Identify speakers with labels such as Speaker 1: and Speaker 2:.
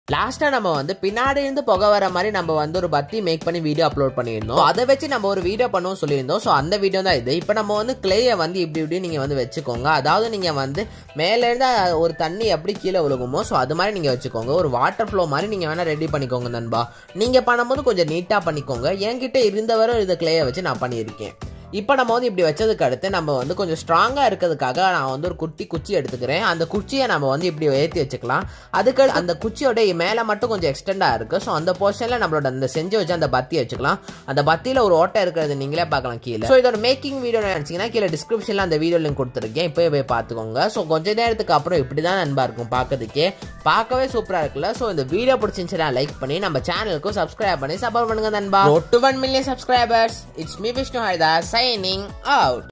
Speaker 1: லாஸ்டா நம்ம வந்து பின்னாடி இருந்து புகை வர மாதிரி நம்ம வந்து ஒரு பத்தி மேக் பண்ணி வீடியோ அப்லோட் பண்ணியிருந்தோம் அதை வச்சு நம்ம ஒரு வீடியோ பண்ணுவோம் சொல்லியிருந்தோம் ஸோ அந்த வீடியோ தான் இது இப்போ நம்ம வந்து கிளேயை வந்து இப்படி இப்படி நீங்க வந்து வச்சுக்கோங்க அதாவது நீங்க வந்து மேல இருந்து ஒரு தண்ணி எப்படி கீழே விழுகுமோ ஸோ அது மாதிரி நீங்க வச்சுக்கோங்க ஒரு வாட்டர் ஃப்ளோ மாதிரி நீங்க வேணா ரெடி பண்ணிக்கோங்க நண்பா நீங்க பண்ணும்போது கொஞ்சம் நீட்டா பண்ணிக்கோங்க என்கிட்ட இருந்தவரை இந்த கிளேயை வச்சு நான் பண்ணியிருக்கேன் இப்போ நம்ம வந்து இப்படி வச்சதுக்கு அடுத்து நம்ம வந்து கொஞ்சம் ஸ்ட்ராங்காக இருக்கிறதுக்காக நான் வந்து ஒரு குட்டி குச்சி எடுத்துக்கிறேன் அந்த குச்சியை நம்ம வந்து இப்படி ஏற்றி வச்சுக்கலாம் அதுக்கு அந்த குச்சியோட மேலே மட்டும் கொஞ்சம் எக்ஸ்டெண்டாக இருக்குது ஸோ அந்த போர்ஷனில் நம்மளோட அந்த செஞ்சு வச்சு அந்த பத்தி வச்சுக்கலாம் அந்த பத்தியில் ஒரு ஓட்டை இருக்கிறது நீங்களே பார்க்கலாம் கீழே ஸோ இதோட மேக்கிங் வீடியோ நினச்சிங்கன்னா கீழே டிஸ்கிரிப்ஷனில் அந்த வீடியோ லிங்க் கொடுத்துருக்கேன் இப்போ போய் பார்த்துக்கோங்க ஸோ கொஞ்ச நேரத்துக்கு அப்புறம் இப்படி தான் நண்பா இருக்கும் பார்க்கறதுக்கே பார்க்கவே சூப்பராக இருக்குல்ல ஸோ இந்த வீடியோ பிடிச்சிருந்துச்சுன்னா லைக் பண்ணி நம்ம சேனலுக்கும் சப்ஸ்கிரைப் பண்ணி சப்போர்ட் பண்ணுங்க நண்பா to one million subscribers it's me Vishnu ஹைதா சைனிங் அவுட்